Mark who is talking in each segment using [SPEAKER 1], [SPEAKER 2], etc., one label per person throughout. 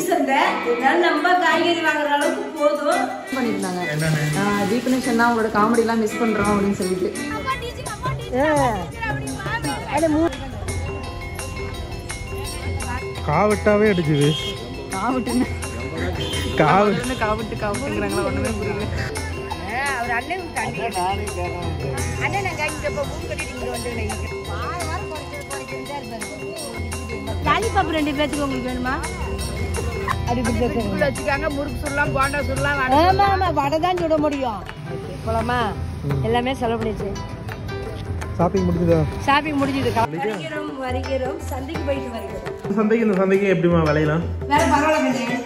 [SPEAKER 1] சந்தை இதனால நம்ம காய்கறி வாங்குற அளவுக்கு போதும்
[SPEAKER 2] பண்ணியிருந்தாங்க
[SPEAKER 3] என்னன்னு
[SPEAKER 2] தீபனேஷன் தான் உங்களோட காமெடிலாம் மிஸ் பண்றோம் அப்படின்னு சொல்லிட்டு
[SPEAKER 3] காவட்டாவே அடிச்சுது
[SPEAKER 2] காவிட்டுன்னு
[SPEAKER 3] காவ
[SPEAKER 2] காவிட்டு காவிட்டுங்கிறாங்களா ஒண்ணுமே புரியல
[SPEAKER 1] அவர் அண்ணன் அண்ணன் நாங்க இங்க இப்ப மூணு கட்டிட்டு இங்க வந்து லாலிபாப் ரெண்டு பேத்துக்கு உங்களுக்கு வேணுமா வச்சுக்காங்க முறுக்கு சுடலாம் போண்டா சுடலாம் ஆமா ஆமா வடை தான் சுட முடியும் போலாமா எல்லாமே செலவு பண்ணிச்சு
[SPEAKER 3] ஷாப்பிங் முடிஞ்சுதா
[SPEAKER 1] ஷாப்பிங் முடிஞ்சது வருகிறோம் வருகிறோம் சந்தைக்கு போயிட்டு வருகிறோம்
[SPEAKER 3] இந்த சந்தைக்கு இந்த சந்தைக்கு எப்படிமா விலையெல்லாம்
[SPEAKER 1] வேற பரவாயில்ல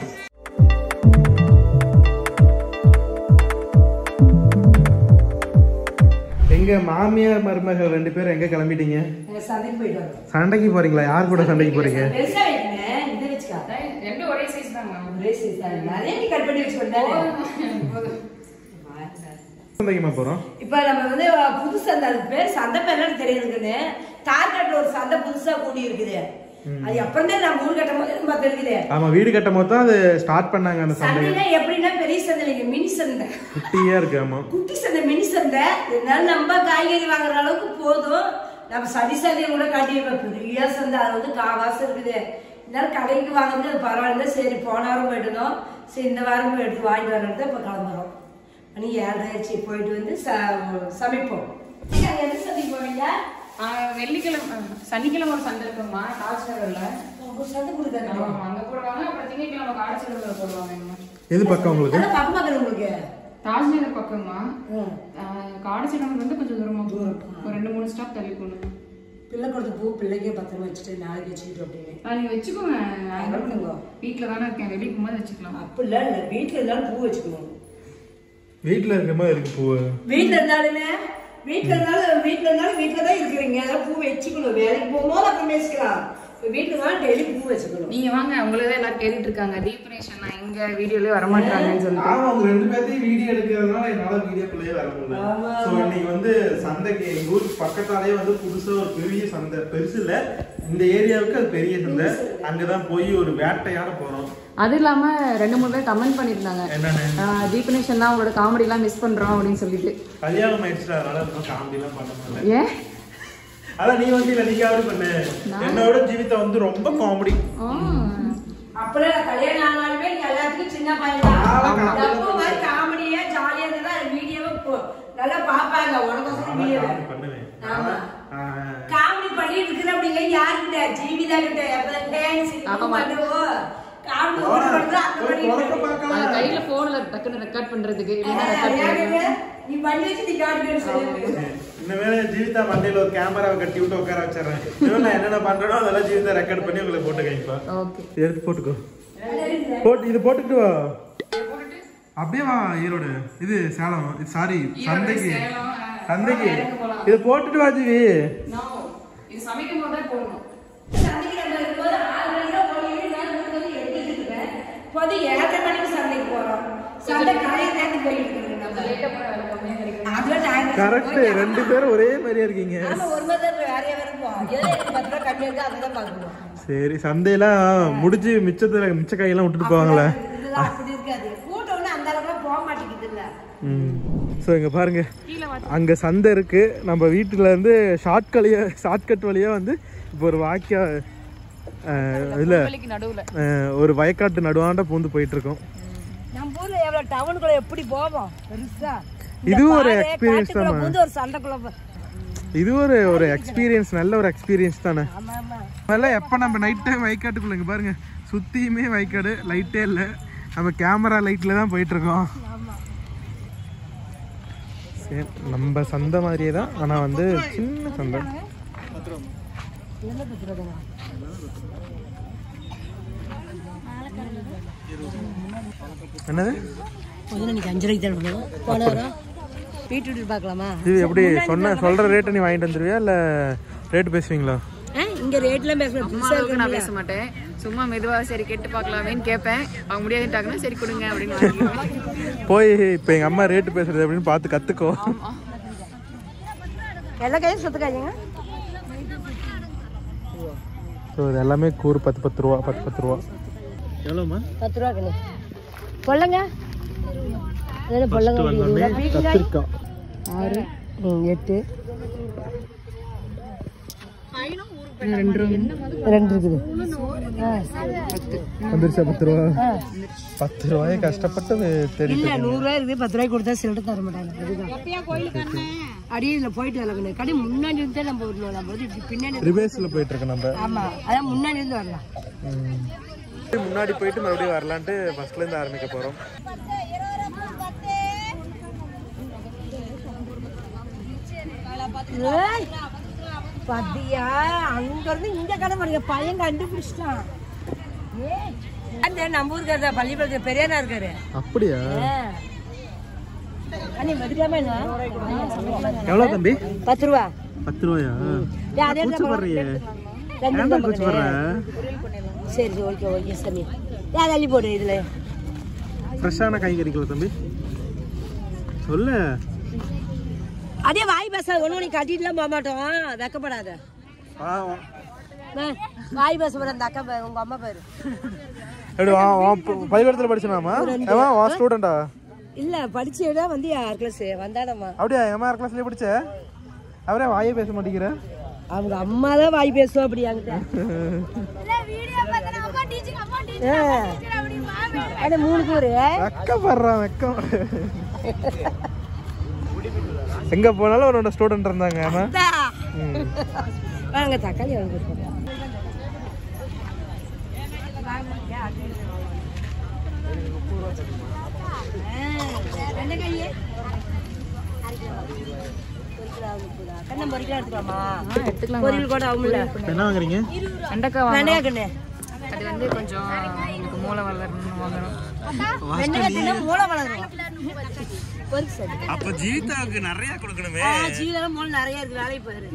[SPEAKER 3] எங்க மாமியார் மருமகள் ரெண்டு பேரும் எங்க கிளம்பிட்டீங்க
[SPEAKER 1] நாங்க சந்தைக்கு போயிட்டு வரோம்
[SPEAKER 3] சண்டைக்கு போறீங்களா யார் கூட சண்டைக்கு போறீங்க
[SPEAKER 1] பெருசா வைக்கிறேன் இதை வச்சுக்கா
[SPEAKER 2] ரெண்டு ஒரே சைஸ் தாங்க
[SPEAKER 1] ஒரே சைஸ் தான் நிறைய நீ கட் பண்ணி வச்சுக்கொண்டாலே
[SPEAKER 3] சந்தைக்குமா போறோம்
[SPEAKER 1] இப்ப நம்ம வந்து புது சந்தை அதுக்கு பேர் சந்தை பேர் என்னன்னு தெரியுதுங்கன்னு தார்காட்டுல ஒரு சந்தை புதுசா கூடி இருக்குது அது எப்பந்தே நான் மூணு கட்டும் போது நம்ம தெரியுது
[SPEAKER 3] ஆமா வீடு கட்டும் போது தான் அது ஸ்டார்ட் பண்ணாங்க அந்த சந்தை
[SPEAKER 1] சந்தைனா எப்படின்னா பெரிய சந்தை இல்லைங்க மினி சந்தை
[SPEAKER 3] குட்டியா இருக்கு ஆமா
[SPEAKER 1] குட்டி சந்தை மினி சந்தை இதனால நம்ம காய்கறி வாங்குற அளவுக்கு போதும் நம்ம சதி சந்தையை கூட காட்டியிருப்போம் பெரிய சந்தை அது வந்து காவாசம் இருக்குது இதனால கடைக்கு வாங்குறது அது பரவாயில்ல சரி போன வாரம் போயிட்டோம் சரி இந்த வாரம் போய் எடுத்து வாங்கிட்டு வரது இப்போ கிளம்புறோம் மணி ஏழரை ஆயிடுச்சு போயிட்டு வந்து ச- சமைப்போம் நீங்க எந்த சந்தைக்கு போவீங்க
[SPEAKER 2] வெள்ளிக்கிழமை சனிக்கிழமை ஒரு சந்தை இருக்குமா காய்ச்சல
[SPEAKER 1] உங்க சந்தை கொடுத்தாங்க
[SPEAKER 2] அங்க போடுவாங்க அப்புறம் திங்கட்கிழமை காய்ச்சல போடுவாங்க இங்க.
[SPEAKER 3] எது பக்கம் உங்களுக்கு
[SPEAKER 1] அதான் பக்கம் பக்கம் உங்களுக்கு
[SPEAKER 2] தாஜ்நகர் பக்கமா
[SPEAKER 1] ம்.
[SPEAKER 2] காடச்சிடம் வந்து கொஞ்சம் தூரமா தூரம் ஒரு ரெண்டு மூணு ஸ்டாப் தள்ளி போகணும்
[SPEAKER 1] பிள்ளை கொடுத்த பூ பிள்ளைக்கே பத்திரமா வச்சுட்டு நாளைக்கு வச்சுக்கிட்டு அப்படின்னு
[SPEAKER 2] ஆ, நீங்க வச்சுக்கோங்க
[SPEAKER 1] என்ன பண்ணுங்க
[SPEAKER 2] வீட்டுல தானே இருக்கேன் வெளியே போகும்போது வச்சுக்கலாம்
[SPEAKER 1] அப்படிலாம் இல்லை வீட்டில் இருந்தாலும் பூ வச்சுக்கணும்
[SPEAKER 3] வீட்டுல இருக்க மாதிரி இருக்கு பூ
[SPEAKER 1] வீட்ல இருந்தாலுமே வீட்ல இருந்தாலும் வீட்ல இருந்தாலும் வீட்ல தான் இருக்கிறீங்க அதான் பூ வச்சுக்கணும் வேலைக்கு போகும்போது அப்புறம் பேசிக்கலாம் இப்ப வீட்டுல தான் டெய்லி பூ வச்சுக்கணும்
[SPEAKER 2] நீங்க வாங்க உங்களே தான் எல்லாரும் கேட்டுட்டு இருக்காங்க தீபனேஷன் நான் எங்க வீடியோலயே வரமாட்டாங்கன்னு சொல்லிட்டு
[SPEAKER 3] ஆமா உங்க ரெண்டு பேர்த்தையும் வீடியோ எடுக்கிறதுனால என்னால வீடியோக்குள்ளேயே வர முடியல சோ இன்னைக்கு வந்து சந்தைக்கு எங்க ஊருக்கு பக்கத்தாலே வந்து புதுசா ஒரு பெரிய சந்தை பெருசு இல்ல இந்த ஏரியாவுக்கு அது பெரிய சந்தை அங்கதான் போய் ஒரு வேட்டையாட போறோம்
[SPEAKER 2] அது இல்லாம ரெண்டு மூணு பேர் கமெண்ட் பண்ணிருந்தாங்க
[SPEAKER 3] என்னன்னு
[SPEAKER 2] தீபனேஷன் தான் உங்களோட காமெடிலாம் மிஸ் பண்றோம் அப்படின்னு சொல்லிட்டு
[SPEAKER 3] கல்யாணம் ஆயிடுச்சு அதனால ரொம்ப காமெடி எல்லாம் பண்ண முடியல
[SPEAKER 2] ஏன்
[SPEAKER 3] அதான் நீ வந்து இல்ல நீ காமெடி பண்ணு என்னோட ஜீவிதா வந்து ரொம்ப காமெடி
[SPEAKER 2] ஆ.
[SPEAKER 1] அப்பெல்லாம் நான் கல்யாணம் ஆனாலுமே நீ எல்லாத்துக்கும் சின்ன பையன் தான் எப்போ மாதிரி காமெடியா ஜாலியா இருந்தா வீடியோவை நல்லா பாப்பாங்க உனக்கு வீடியோ
[SPEAKER 3] பண்ணுவேன்
[SPEAKER 1] ஆமா
[SPEAKER 3] ஆ,
[SPEAKER 1] காமெடி பண்ணிட்டு இருக்கிற அப்படிங்க யாருக்கிட்ட ஜீவிதா கிட்ட எப்பதான் டான்ஸ் பண்ணுவோம் காமெடி பண்றா அந்த
[SPEAKER 3] போய்
[SPEAKER 1] மாதிரி
[SPEAKER 3] தொடக்க பார்க்கலாம்.
[SPEAKER 2] அது கையில போன்ல டக்குன்னு ரெக்கார்ட் பண்றதுக்கு இல்லைன்னா
[SPEAKER 1] ஆ,
[SPEAKER 2] ரெக்கார்ட்
[SPEAKER 1] யாருங்க? நீ பண்ணி வச்சு நீ காட்டுன்னு சொல்லு
[SPEAKER 3] இனிமேல ஜீவிதா மண்டையில ஒரு கேமராவை கட்டி விட்டு உட்கார வச்சிடறேன் இனிமேல் நான் என்னென்ன பண்றேனோ அதெல்லாம் ஜீவிதா ரெக்கார்ட் பண்ணி உங்களுக்கு போட்டு கைப்பா
[SPEAKER 2] ஓகே
[SPEAKER 3] எடுத்து போட்டுக்கோ போட்டு இது போட்டுட்டு வா அப்படியே வா ஈரோடு இது சேலம் இது சாரி சந்தைக்கு சந்தைக்கு இது போட்டுட்டு வா ஜீவி
[SPEAKER 2] இது சமைக்கும் போது தான் போடணும்
[SPEAKER 1] சந்தைக்கு நம்ம இருக்கும்போது ஆறு மணிக்கு ஓடி ஓடி நான் மூணு மணி எடுத்துட்டு இருக்கேன் இப்போது ஏழரை மணிக்கு சந்தைக்கு போறோம் சந்தை காலையில நேரத்துக்கு போயிட்டு இருக்கிறோம் நம்ம
[SPEAKER 2] லேட்டா போன வேலை கம்மியா கிடைக்கும்
[SPEAKER 1] அதுல டைம்
[SPEAKER 3] கரெக்ட் ரெண்டு பேரும் ஒரே மாதிரியா இருக்கீங்க
[SPEAKER 1] ஆமா ஒரு மணி நேரம் வேறையா வருவோம் எதுல எனக்கு பத்து ரூபா கம்மியா இருக்கோ அதை தான் பார்க்கணும்
[SPEAKER 3] சரி சந்தையெல்லாம் முடிச்சு மிச்சத்துல மிச்ச கையெல்லாம் விட்டுட்டு போவாங்களே
[SPEAKER 1] இதுதான் அப்படி இருக்காது கூட்டம் ஒண்ணு அந்த அளவுக்கு போக மாட்டேங்குது இல்ல
[SPEAKER 3] ஸோ இங்கே பாருங்க அங்கே சந்தை இருக்கு நம்ம வீட்டுல இருந்து ஷார்ட் வழியா ஷார்ட்கட் வழியா வந்து இப்போ ஒரு வாக்கியா இல்லை
[SPEAKER 2] வேலைக்கு நடுவுல
[SPEAKER 3] ஒரு வயக்காட்டு நடுவாண்ட பூந்து போயிட்டு இருக்கோம்
[SPEAKER 1] நம்ம ஊர்ல எவ்வளவு டவுனுக்குள்ள எப்படி போவோம் பெருசா
[SPEAKER 3] இது ஒரு experience தாம்மா.
[SPEAKER 1] வந்து ஒரு சண்டைக்குள்ள போ-
[SPEAKER 3] இது ஒரு ஒரு எக்ஸ்பீரியன்ஸ் நல்ல ஒரு எக்ஸ்பீரியன்ஸ் தானே
[SPEAKER 1] ஆமா ஆமா
[SPEAKER 3] அதெல்லாம் எப்போ நம்ம நைட் டைம் வயக்காட்டுக்குள்ள இங்கே பாருங்க சுற்றியுமே வயக்காடு லைட்டே இல்லை நம்ம கேமரா லைட்டில் தான் போயிட்டு இருக்கோம் சரி நம்ம சந்தை மாதிரியே தான் ஆனால் வந்து சின்ன சந்தை என்னது
[SPEAKER 1] முதல்ல நீங்க அஞ்சு ரூபாய்க்கு தானே போன வாரம் பீட்ரூட் பார்க்கலாமா
[SPEAKER 3] இது எப்படி சொன்ன சொல்கிற ரேட்டை நீ வாங்கிட்டு வந்துருவியா இல்லை ரேட்டு பேசுவீங்களா
[SPEAKER 1] ஆ, இங்க ரேட்லாம் பேசணும்
[SPEAKER 2] அம்மா அளவுக்கு நான் பேச மாட்டேன் சும்மா மெதுவா சரி கேட்டு பார்க்கலாமேன்னு கேட்பேன் அவங்க முடியாதுட்டாங்கன்னா சரி கொடுங்க அப்படின்னு வாங்கிக்குவேன்.
[SPEAKER 3] போய் இப்போ எங்கள் அம்மா ரேட்டு பேசுறது அப்படின்னு பார்த்து கற்றுக்கோ
[SPEAKER 1] எல்லா கையும் சொத்துக்காய்ங்க
[SPEAKER 3] ஸோ இது எல்லாமே கூறு பத்து பத்து ரூபா பத்து பத்து ரூபா எவ்வளோம்மா
[SPEAKER 1] பத்து ரூபா கண்ணு பொல்லங்க அதானே பொல்லங்க ஒரு இருபது ரூபா. பீக்கங்காய்
[SPEAKER 3] கத்திரிக்காய்
[SPEAKER 1] ஆறு ம், எட்டு
[SPEAKER 2] ரெண்டு ரூபா
[SPEAKER 1] ரெண்டு இருக்குது ஆ
[SPEAKER 3] வந்துருச்சா பத்து ரூபா
[SPEAKER 1] ஆ
[SPEAKER 3] பத்து ரூபாயை கஷ்டப்பட்டு தேடி
[SPEAKER 1] இல்ல நூறு ரூபாய் இருக்குது பத்து ரூபாய் கொடுத்தா சில்லறை தர மாட்டாங்க அதுதான் அடியே இதுல போயிட்டு வரல கடை முன்னாடி இருந்தே நம்ம வரணும் நம்ம வந்து இப்படி பின்னாடி
[SPEAKER 3] ரிவேர்ஸில் போயிட்டு இருக்கோம் நம்ம
[SPEAKER 1] ஆமா அதான் முன்னாடி இருந்து வரலாம்
[SPEAKER 3] முன்னாடி போயிட்டு மறுபடியும் வரலான்ட்டு ஃபர்ஸ்ட்ல இருந்து ஆரம்பிக்க போறோம்
[SPEAKER 1] ஏய், பாத்தியா அங்க இருந்து இங்க கடை பாருங்க பையன் கண்டுபிடிச்சிட்டான் ஏய், அந்த நம்ம ஊருக்கு பள்ளிப்பாளையத்துல பெரியாரா இருக்காரு
[SPEAKER 3] அப்படியா
[SPEAKER 1] ஆ. அண்ணி மதிக்காம என்ன
[SPEAKER 3] எவ்வளோ தம்பி
[SPEAKER 1] பத்து ரூபா
[SPEAKER 3] பத்து ரூபாயா
[SPEAKER 1] டேய், அதே
[SPEAKER 3] கூச்சு படுறியே
[SPEAKER 1] ரெண்டு
[SPEAKER 3] ஏன்டா கூச்சு படுற
[SPEAKER 1] சரி சரி ஓகே ஓகே சாமி ஏன் தள்ளி போடு இதுல
[SPEAKER 3] ஃப்ரெஷ்ஷான காய்கறிகள் தம்பி சொல்லு
[SPEAKER 1] அதே வாய் பேச ஒண்ணு நீ கட்டிட்டுலாம் போக மாட்டோம் வெக்கப்படாத
[SPEAKER 3] பாவம்
[SPEAKER 1] ஆ, வாய் பேச போற அந்த அக்கா பாரு, உங்க அம்மா பாரு
[SPEAKER 3] எப்படி வா வா பள்ளிக்கூடத்தில் படிச்சனாமா ஏமா வா ஸ்டூடெண்டா
[SPEAKER 1] இல்ல படிச்சேடா வந்து யார் கிளாஸ் வந்தாடம்மா
[SPEAKER 3] அப்படியா எம்மா கிளாஸ்லேயே படிச்ச அவரே வாயே பேச மாட்டேங்கிற
[SPEAKER 1] அவங்க அம்மா தான் வாய் பேசுவோம் அப்படி என்கிட்ட ஆ. அட மூணு பேரு
[SPEAKER 3] வெக்கப்படுறான் வெக்கம் எங்க போனாலும் அவனோட ஸ்டூடெண்ட் இருந்தாங்க ஆமா
[SPEAKER 1] அத்தா. வாங்க தக்காளி வாங்க கொடுப்போம். வெண்டைக்காய் கண்ணம் பொரிக்கலாம் எடுத்துக்கலாமா
[SPEAKER 2] எடுத்துக்கலாம்
[SPEAKER 1] பொரியல் கூட ஆகும்ல
[SPEAKER 3] என்ன வாங்குறீங்க
[SPEAKER 2] வெண்டைக்காய் வாங்கணும்
[SPEAKER 1] வெண்டைக்காய் கண்ணு
[SPEAKER 2] அது வந்து கொஞ்சம் உங்களுக்கு மூளை வளரணும்னு வாங்கணும்
[SPEAKER 1] வெண்டைக்காய் தின்னா மூளை வளரும் பொரிச்சு சரி
[SPEAKER 3] அப்ப ஜீவிதாவுக்கு நிறைய கொடுக்கணுமே
[SPEAKER 1] ஆ, சீலெல்லாம் மூளை நிறைய இருக்கு வேலைக்கு போயிரு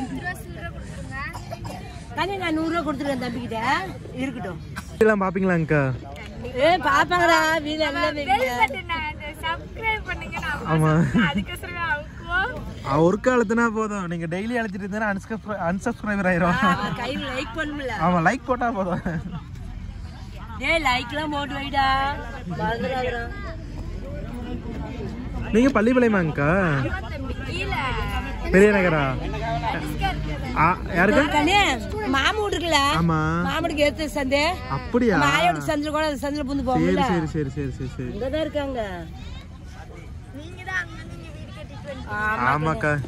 [SPEAKER 1] கண்ணு நான் நூறுரூவா கொடுத்துருக்கேன் தம்பிக்கிட்ட இருக்கட்டும்
[SPEAKER 3] எல்லாம் பாப்பீங்களா அக்கா
[SPEAKER 1] ஏ பாப்பாங்கடா வீல எல்லாம் வைங்க.
[SPEAKER 3] ஆமா அவ ஒரு காலத்துனா போதும் நீங்க டெய்லி அழைச்சிட்டு இருந்தா அன்சப்ஸ்கிரைபர் ஆயிரும்
[SPEAKER 1] அவன் கையில லைக் பண்ணும்ல
[SPEAKER 3] ஆமா லைக் போட்டா போதும்
[SPEAKER 1] டேய் லைக்லாம் போட்டு வைடா மறந்துடாதடா
[SPEAKER 3] நீங்க பள்ளிப்பாளையமாங்கக்கா பெரிய நகரா ஆ, யாருக்கு
[SPEAKER 1] கண்ணே மாமூடு இருக்குல்ல
[SPEAKER 3] ஆமா
[SPEAKER 1] மாமூடுக்கு ஏத்து சந்தை
[SPEAKER 3] அப்படியா
[SPEAKER 1] மாயோட சந்தில கூட அந்த சந்தில புந்து
[SPEAKER 3] சரி
[SPEAKER 1] போகும்ல
[SPEAKER 3] சரி சரி சரி சரி சரி
[SPEAKER 1] இங்கதான் இருக்காங்க
[SPEAKER 3] ஆமாக்கா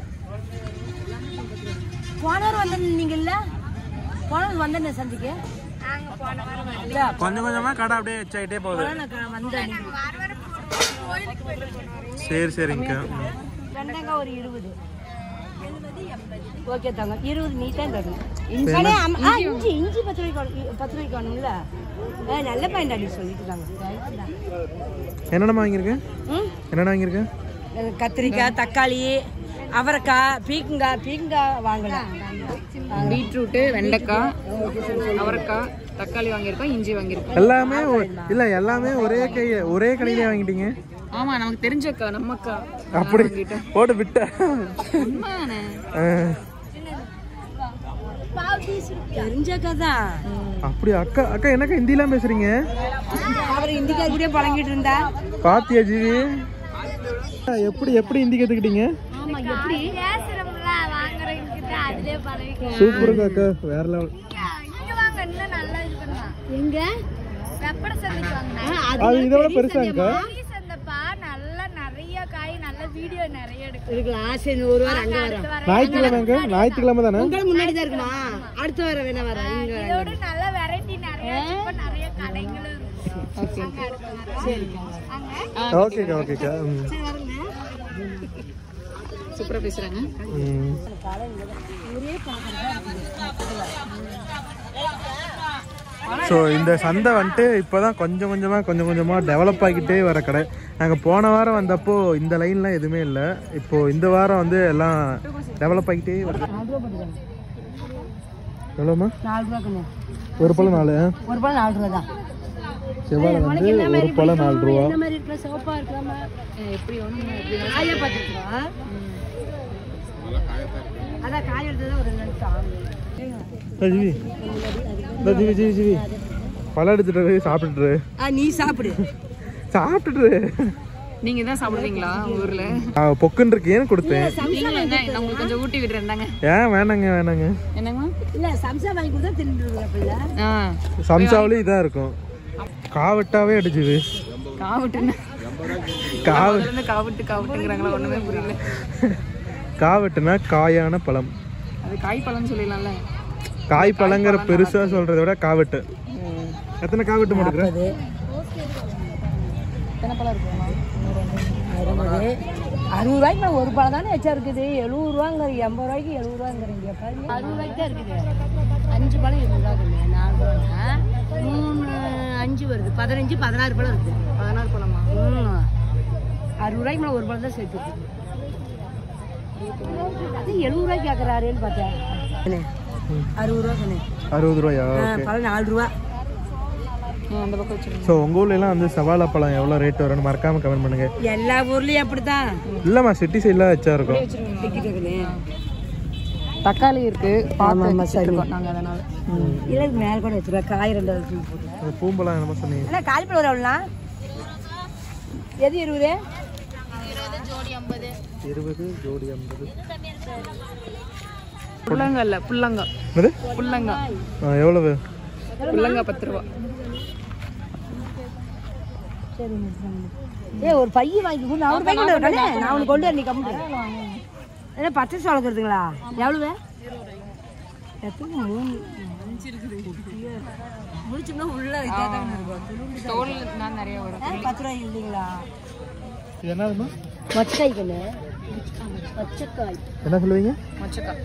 [SPEAKER 1] போனவர் வந்த நீங்க இல்ல போனவர் வந்த சந்திக்கு இல்ல,
[SPEAKER 3] கொஞ்சம் கொஞ்சமா கடை அப்படியே வச்சாயிட்டே போகுது
[SPEAKER 1] போன நான் வந்தேன் நீங்க.
[SPEAKER 3] சரி சரிங்கக்கா
[SPEAKER 1] வெண்டைக்காய் ஒரு இருபது ஓகே தாங்க இருபது நீ தான் தரணும் இஞ்சி ஆ, இஞ்சி இஞ்சி பத்து ரூபாய்க்கு வேணும். பத்து ரூபாய்க்கு வேணும்ல ஆ, நல்ல பையன் அடி சொல்லிட்டு தாங்க
[SPEAKER 3] என்னென்ன வாங்கியிருக்க
[SPEAKER 1] ம்
[SPEAKER 3] என்னென்ன வாங்கியிருக்க
[SPEAKER 1] அஹ் கத்திரிக்காய் தக்காளி அவரைக்காய் பீக்கங்காய் பீக்கங்காய் வாங்கலாம்
[SPEAKER 2] பீட்ரூட்டு வெண்டைக்காய் அவரைக்காய் தக்காளி வாங்கியிருக்கோம் இஞ்சி வாங்கியிருக்கோம்
[SPEAKER 3] எல்லாமே ஒ- இல்ல எல்லாமே ஒரே கை ஒரே கடையிலே வாங்கிட்டீங்க
[SPEAKER 2] ஆமா நமக்கு தெரிஞ்சக்கா நம்மக்கா
[SPEAKER 3] அப்படி போட்டு விட்ட
[SPEAKER 2] உண்மைதானே
[SPEAKER 3] ஆ,
[SPEAKER 1] தெரிஞ்சக்கா தான்
[SPEAKER 3] அப்படி அக்கா அக்கா என்னக்கா ஹிந்திலாம் பேசுறீங்க
[SPEAKER 1] அவர் இந்திக்கார் கூட பழங்கிட்டு இருந்தா
[SPEAKER 3] பாத்தியா ஜிவி எப்படி எப்படி ஹிந்தி கத்துக்கிட்டீங்க
[SPEAKER 4] பேசுறோம்ல வாங்குறவங்களுக்கு அதுலயே பழகி
[SPEAKER 3] சூப்பருங்க அக்கா வேற லெவல்
[SPEAKER 4] இங்க வாங்க இன்னும் நல்லா இது பண்ணலாம் எங்க வெப்பட சந்தைக்கு வாங்கினேன்
[SPEAKER 3] அது இதை விட பெருசாங்கக்கா
[SPEAKER 4] பெரிய சந்தைப்பா நல்லா நிறைய காய் நல்ல வீடியோ நிறைய எடுக்கும்
[SPEAKER 1] இருக்கலாம் சரி ஒரு வாரம் அங்க வரோம்
[SPEAKER 3] ஞாயிற்றுக்கிழமைங்க ஞாயிற்றுக்கிழமை தானே
[SPEAKER 1] உங்களுக்கு முன்னாடி தான் இருக்குமா அடுத்த வாரம் வேணா வரேன் இங்க
[SPEAKER 4] இதோட நல்ல வெரைட்டி நிறைய இப்ப நிறைய கடைகளும் இருக்கு அங்க அடுத்து வரேன். அங்க
[SPEAKER 3] ஓகேக்கா ஓகேக்கா ம்.
[SPEAKER 2] சூப்பரா பேசுறாங்க
[SPEAKER 3] ம். ஸோ இந்த சந்தை வந்துட்டு இப்போதான் கொஞ்சம் கொஞ்சமாக கொஞ்சம் கொஞ்சமாக டெவலப் ஆகிக்கிட்டே வர கடை நாங்கள் போன வாரம் வந்தப்போ இந்த லைன்லாம் எதுவுமே இல்லை இப்போ இந்த வாரம் வந்து எல்லாம் டெவலப் ஆகிக்கிட்டே வருது எவ்வளோம்மா
[SPEAKER 1] நாலு ரூபா கண்ணு
[SPEAKER 3] ஒரு பழம் நாலு
[SPEAKER 1] ஒரு பழம் நாலு ரூபா தான்
[SPEAKER 3] செவ்வாழை வந்து ஒரு பழம் நாலு ரூபா
[SPEAKER 1] என்ன மாதிரி இருக்கலாம் சிவப்பா இருக்கலாமா
[SPEAKER 2] எப்படி ஒன்று எப்படி
[SPEAKER 1] காயா பார்த்துருக்கோம் அதான் காய் எடுத்தது ஒரு ரெண்டு நிமிஷம் ஆகும்
[SPEAKER 3] ஜிவி இந்த ஜிவி ஜிவி ஜிவி பழம் எடுத்துட்டு சாப்பிட்டுட்டு
[SPEAKER 1] ஆ, நீ சாப்பிடு
[SPEAKER 3] சாப்பிட்டுட்டு
[SPEAKER 2] நீங்க தான் சாப்பிடுவீங்களா உங்க ஊர்ல
[SPEAKER 3] பொக்குன்னு இருக்கேன்னு கொடுத்தேன்
[SPEAKER 2] நீங்களும் என்ன நான் உங்களுக்கு கொஞ்சம் ஊட்டி விடுறேன்தாங்க
[SPEAKER 3] ஏன் வேணாங்க வேணாங்க
[SPEAKER 2] என்னங்கம்மா
[SPEAKER 1] இல்ல சம்சா வாங்கி கொடுத்தா தின்னுடுவேன் பிள்ளை
[SPEAKER 2] ஆ
[SPEAKER 3] சம்சாவிலும் இதான் இருக்கும் காவட்டாவே அடிச்சுது
[SPEAKER 2] காவிட்டுன்னு
[SPEAKER 3] காவ
[SPEAKER 2] இருந்து காவிட்டு காவிட்டுங்கிறாங்களா ஒண்ணுமே புரியல
[SPEAKER 3] காவட்டுனா காயான பழம்
[SPEAKER 2] அது காய் பழம்னு சொல்லிடலாம்ல
[SPEAKER 3] காய் பழங்கிற பெருசா சொல்றதை விட காவட்டு எத்தனை காவட்டு மாட்டுக்கிற
[SPEAKER 2] எத்தனை பழம் இருக்குமா
[SPEAKER 1] அறுபது அறுபது ரூபாய்க்கு நான் ஒரு பழம் தானே எச்சா இருக்குது எழுபது ரூபாங்கிற எண்பது ரூபாய்க்கு எழுபது ரூபாங்கிறீங்க அறுபது ரூபாய்க்கு தான் இருக்குது அஞ்சு பழம் இருபது ரூபா கம்மி நாலு ரூபானா மூணு அஞ்சு வருது பதினஞ்சு பதினாறு பழம் இருக்குது
[SPEAKER 2] பதினாறு பழமா
[SPEAKER 1] ம் அறுபது ரூபாய்க்கு மேலே ஒரு பழம் தான் சேர்த்து இருக்குது அது எழுபது ரூபாய்க்கு கேட்குறாருன்னு பார்த்தேன் அறுபது ரூபா சொன்னேன்
[SPEAKER 3] அறுபது ரூபாயா
[SPEAKER 1] ஆ,
[SPEAKER 3] ஓகே
[SPEAKER 1] பழம் நாலு ரூபா
[SPEAKER 2] அந்த பக்கம் வச்சிருங்க
[SPEAKER 3] ஸோ உங்க ஊர்ல எல்லாம் வந்து சவாலா பழம் எவ்வளோ ரேட் வரும்னு மறக்காம கமெண்ட் பண்ணுங்க
[SPEAKER 1] எல்லா ஊர்லேயும் அப்படித்தான்
[SPEAKER 3] இல்லம்மா சிட்டி சைடில் வச்சா இருக்கும்
[SPEAKER 2] தக்காளி இருக்கு
[SPEAKER 1] ஆமா,
[SPEAKER 2] பார்த்து
[SPEAKER 1] ஆமா, சரி.
[SPEAKER 2] வச்சிருக்கோம் நாங்க அதனால
[SPEAKER 1] இல்லை மேலே கூட வச்சுருவா காய் ரெண்டாவது தூக்கி போட்டு
[SPEAKER 3] அந்த பூம்பழம் என்னமோ சொன்னீங்க
[SPEAKER 1] அண்ணா காலிப்பழம் வர எவ்வளோண்ணா எது இருபது
[SPEAKER 3] இருபது ஜோடி ஐம்பது
[SPEAKER 2] புள்ளங்க இல்ல புள்ளங்க
[SPEAKER 3] என்னது
[SPEAKER 2] புள்ளங்க
[SPEAKER 3] ஆ, எவ்வளவு
[SPEAKER 2] புள்ளங்க பத்து ரூபா
[SPEAKER 1] சரி ஏ ஒரு பைய வாங்கி கொடு நான் ஒரு பை கொண்டு வரேன் நான் உனக்கு கொண்டு வரேன் நீ கம்மி என்ன பச்சை சோளக்கிறதுங்களா எவ்வளவு எத்தனை மூணு முடிச்சோம்னா உள்ள இருக்கும்
[SPEAKER 2] தோல் தான் நிறைய வரும்
[SPEAKER 1] பத்து ரூபாய் இல்லைங்களா
[SPEAKER 3] இது என்னதுமா
[SPEAKER 1] மொச்சக்காய் கண்ணு மொச்சக்காய்
[SPEAKER 3] என்ன சொல்லுவீங்க
[SPEAKER 2] மொச்சக்கா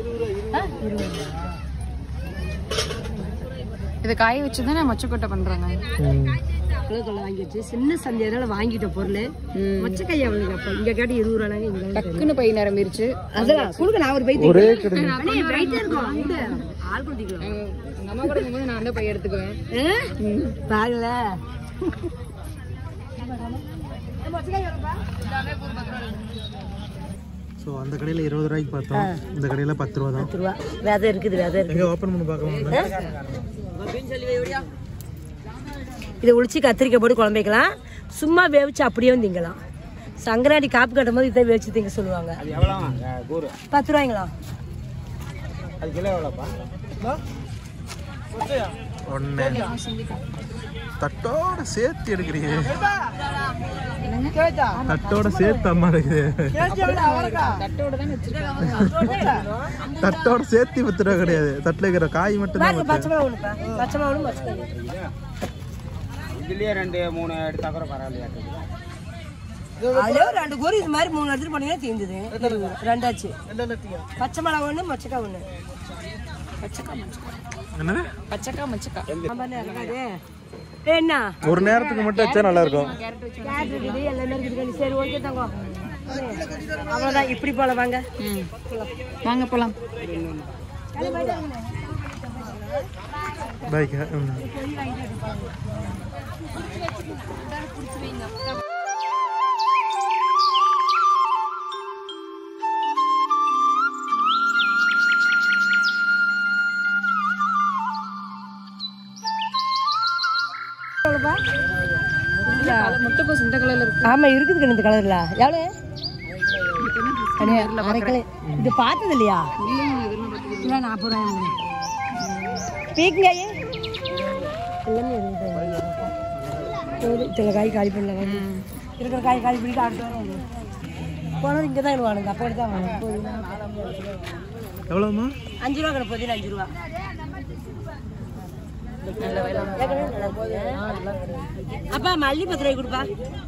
[SPEAKER 2] இது காய வச்சு தானே மொச்சக்கொட்டை பண்றாங்க
[SPEAKER 1] கிலோக்களை வாங்கி வச்சு சின்ன சந்தையால வாங்கிட்ட பொருள் மொச்சக்காய் எவ்வளவு அப்போ இங்க கேட்டு இருபது ரூபாய் இங்க
[SPEAKER 2] டக்குன்னு பை நிரம்பிருச்சு
[SPEAKER 1] அதெல்லாம் கொடுக்க நான் ஒரு பை
[SPEAKER 3] ஒரே கடை
[SPEAKER 1] அண்ணே வெயிட்டா இருக்கும் இந்த ஆள் கொடுத்திக்கலாம்
[SPEAKER 2] எங்க அம்மா கூட இருக்கும்போது நான் தான் பை எடுத்துக்குவேன்
[SPEAKER 1] பாருல
[SPEAKER 3] ஸோ அந்த கடையில் இருபது ரூபாய்க்கு பார்த்தோம் இந்த கடையில் பத்து ரூபா தான்
[SPEAKER 1] பத்து ரூபா விதை இருக்குது விதை இருக்கு
[SPEAKER 3] எங்கே ஓப்பன் பண்ணி பார்க்கலாம்
[SPEAKER 1] இதை உளிச்சு கத்திரிக்காய் போட்டு குழம்பு வைக்கலாம் சும்மா வேவிச்சு அப்படியே திங்கலாம் சங்கராடி காப்பு கட்டும் போது இதை வேவிச்சு திங்க சொல்லுவாங்க பத்து ரூபாய்ங்களா
[SPEAKER 3] ஒன்று தட்டோட சேர்த்து எடுக்கிறீங்க தட்டோட சேர்த்து அம்மா இருக்குது
[SPEAKER 2] தட்டோட தான் வச்சிருக்காங்க
[SPEAKER 3] தட்டோட சேர்த்து பத்து ரூபா கிடையாது தட்டில் இருக்கிற காய் மட்டும் தான்
[SPEAKER 1] பச்சை மிளகா ஒண்ணுப்பா பச்சை மிளகா பச்சை
[SPEAKER 5] இதுலயே ரெண்டு மூணு எடுத்தா கூட பரவாயில்லையா
[SPEAKER 1] அதுல ஒரு ரெண்டு கோரி இது மாதிரி மூணு எடுத்துட்டு போனீங்கன்னா தீர்ந்துது ரெண்டாச்சு பச்சை மிளகா ஒண்ணு மொச்சக்காய் ஒண்ணு பச்சைக்காய் மொச்சக்காய்
[SPEAKER 3] என்னது
[SPEAKER 2] பச்சக்கா மச்சக்கா
[SPEAKER 1] ஆமா, இருக்காது. ஏய், என்ன
[SPEAKER 3] ஒரு நேரத்துக்கு மட்டும் வச்சா நல்லா இருக்கும்
[SPEAKER 1] கேரட் இருக்குது எல்லாமே இருக்குது சரி ஓகே தாங்க அவ்வளோதான் இப்படி போல வாங்க
[SPEAKER 2] ம் வாங்க போலாம்
[SPEAKER 3] பைக் ம்
[SPEAKER 2] முட்டைக்கோஸ் இந்த கலர்ல இருக்கு
[SPEAKER 1] ஆமா இருக்குது இந்த கலர்ல எவ்வளோ அரை கிலோ இது பார்த்தது இல்லையா இல்லை நாற்பது ரூபாய் பீக்கங்காயே எல்லாமே இருக்குது போதும் இத்தனை காய் காலி பண்ணல இருக்கிற காய் காலி பண்ணிட்டு அடுத்த வாரம் வருவோம். போனது இங்கே தான் வாங்க அப்போ தான் வாங்க போதும்
[SPEAKER 3] எவ்வளோம்மா
[SPEAKER 1] அஞ்சு ரூபா கடை போதில் அஞ்சு ரூபா ஏற்கனவே நல்லா இருக்குது. அப்பா மல்லி பத்து ரூபாய் கொடுப்பா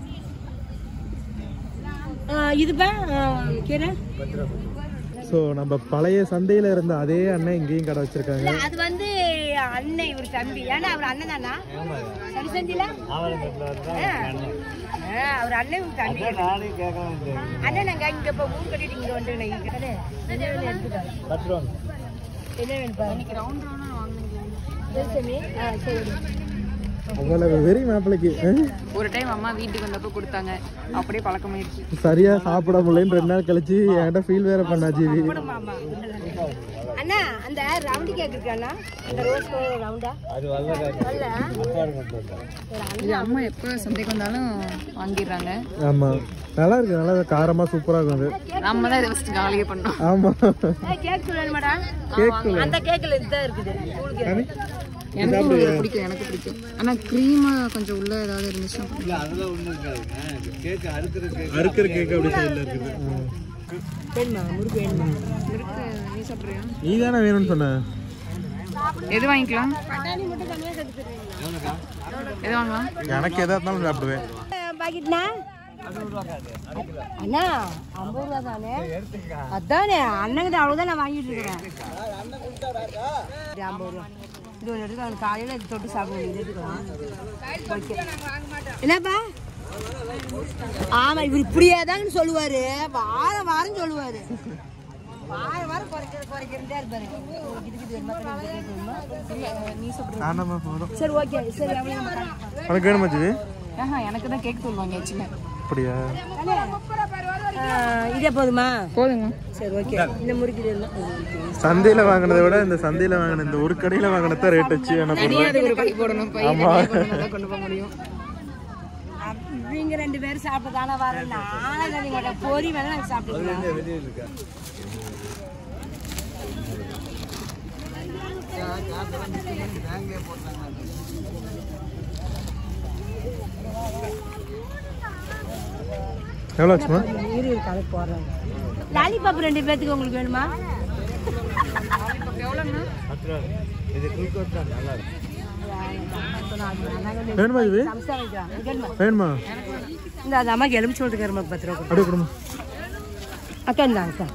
[SPEAKER 1] ஆ, இதுப்பா ஆ, கீரை
[SPEAKER 3] ஸோ நம்ம பழைய சந்தையில் இருந்த அதே அண்ணன் இங்கேயும் கடை வச்சிருக்காங்க
[SPEAKER 1] இல்ல, அது வந்து அண்ணன் இவர் தம்பி ஏன்னா அவர் அண்ணன் தானா சரி செஞ்சில அவர் அண்ணன் இவர் தம்பி அண்ணன் நாங்க இங்க இப்ப ஊர் கட்டிட்டு இங்க வந்து என்ன வேணும் எடுத்துட்டாரு என்ன வேணும் பாரு சரி, சாமி. ஆ, சரி
[SPEAKER 3] அவ்வளவு வெறி மாப்பிளைக்கு
[SPEAKER 2] ஒரு டைம் அம்மா வீட்டுக்கு வந்தப்போ கொடுத்தாங்க அப்படியே பழக்கமாயிருச்சு
[SPEAKER 3] சரியா சாப்பிட முடியலன்னு ரெண்டு நாள் கழிச்சு என்கிட்ட ஃபீல் வேற பண்ணா ஜீவி
[SPEAKER 1] மாமா அண்ணா அந்த ரவுண்டி கேக் இருக்காண்ணா அந்த ரோஸ் ரவுண்டா
[SPEAKER 5] அது வரல
[SPEAKER 2] இது அம்மா எப்போ சந்தைக்கு வந்தாலும் வாங்கிடுறாங்க
[SPEAKER 3] ஆமா நல்லா இருக்கு நல்லா காரமா சூப்பரா இருக்கும் அது
[SPEAKER 2] நம்ம தான் இதை ஃபஸ்ட்டு காலியே பண்ணோம்
[SPEAKER 3] ஆமா
[SPEAKER 1] கேக் சொல்லணுமாடா
[SPEAKER 3] கேக்
[SPEAKER 1] அந்த கேக்ல இதுதான் இருக்குது கூழுக்கு
[SPEAKER 2] எனக்கும் இது பிடிக்கும் எனக்கு பிடிக்கும் ஆனால் க்ரீமாக கொஞ்சம் உள்ள ஏதாவது இருந்துச்சுன்னா
[SPEAKER 5] இல்ல அதெல்லாம் ஒண்ணும் இருக்காதுங்க கேக் அறுக்கிற கேக்
[SPEAKER 3] அறுக்கிற கேக் அப்படி சைடுல இருக்குது
[SPEAKER 1] வேணுமா முறுக்கு வேணுமா
[SPEAKER 2] இருக்கு நீ சாப்பிட்றியா
[SPEAKER 3] நீ தானே வேணும்னு சொன்ன
[SPEAKER 2] எது வாங்கிக்கலாம் எது வாங்கலாம்
[SPEAKER 3] எனக்கு எதா இருந்தாலும் சாப்பிடுவேன்
[SPEAKER 1] பாக்கெட்னா அண்ணா ஐம்பது ரூபா தானே அதானே அண்ணங்கிட்ட அவ்வளோதான் நான் வாங்கிட்டு இருக்கிறேன் இது ஐம்பது ரூபா இது ஒன்று எடுத்து அவனுக்கு காலையில் இது தொட்டு சாப்பிடுவோம் இது எடுத்துக்கலாம் ஓகே என்னப்பா ஆமா இவர் இப்படியே தான் சொல்லுவாரு வாரம் வாரம் சொல்லுவாரு வாரம் வாரம் குறைக்கிற குறைக்கிறதே இருப்பாரு இதுக்கு இது வேணுமா, இதுக்கு இது வேணுமா? நீ சாப்பிடுற
[SPEAKER 3] ஆனாமா போதும்
[SPEAKER 1] சரி ஓகே சரி அவ்வளோ
[SPEAKER 3] உனக்கு வேணுமா ஜிவி
[SPEAKER 2] ஆஹா எனக்கு தான் கேக் தூள் வாங்கியாச்சுங்க
[SPEAKER 3] அப்படியா
[SPEAKER 1] இதே போதுமா
[SPEAKER 2] போதுங்க
[SPEAKER 1] சரி ஓகே இந்த முறுக்கு இது இருந்தா-
[SPEAKER 3] சந்தையில வாங்கினதை விட இந்த சந்தையில வாங்கின இந்த ஒரு கடையில வாங்கினத ரேட் வச்சு என்ன பண்ணுவேன்
[SPEAKER 2] அதுக்கு ஒரு பை போடணும் பை தனியா போடணும், தான் கொண்டு போக முடியும்
[SPEAKER 1] அப்~ இவங்க ரெண்டு பேரும் சாப்பிட்டு தானே வரேன் நானே தண்ணி மாட்டேன் பொறி வேணா நாங்கள் சாப்பிட்டுக்கலாம்
[SPEAKER 5] வெளியே இருக்கா
[SPEAKER 3] எவ்வளோ ஆச்சுமா
[SPEAKER 1] இரு இரு கணக்கு போடுறாங்க லாலிபாப் ரெண்டு பேர்த்துக்கு உங்களுக்கு வேணுமா
[SPEAKER 5] இது குளுக்கோஸ் தான் நல்லா இருக்கும்
[SPEAKER 3] வேணுமா இது
[SPEAKER 1] சம்சா வைக்கலாம் இது வேணுமா
[SPEAKER 3] வேணுமா
[SPEAKER 1] இந்த அந்த அம்மாக்கு எலுமிச்சு சொல்லிட்டு பத்து ரூபா கொடு.
[SPEAKER 3] அப்படியே கொடுமா
[SPEAKER 1] அக்கா இந்த அக்கா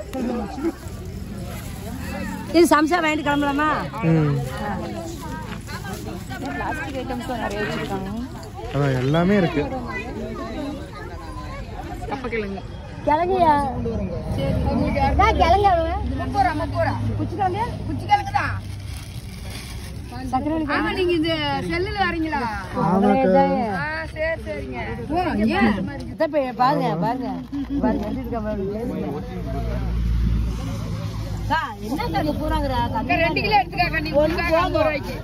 [SPEAKER 1] இது சம்சா வாங்கிட்டு கிளம்பலாமா
[SPEAKER 3] ம்
[SPEAKER 2] பிளாஸ்டிக் ஐட்டம்ஸ் நிறைய வச்சிருக்காங்க
[SPEAKER 3] அதான் எல்லாமே இருக்கு
[SPEAKER 2] கப்ப கிழங்கு
[SPEAKER 1] கிழங்கையா நான் கிழங்கு எவ்வளவு குச்சி கிழங்கு குச்சி கிழங்கு தான் சக்கரை ஆமா நீங்க இந்த செல்லுல வரீங்களா சரி சரிங்க பாருங்க பாருங்க பாருங்க எப்படி இருக்கா பாருங்க அக்கா, என்ன கறி பூராங்கடா ரெண்டு கிலோ எடுத்துக்கா நீ ஒன்று போங்க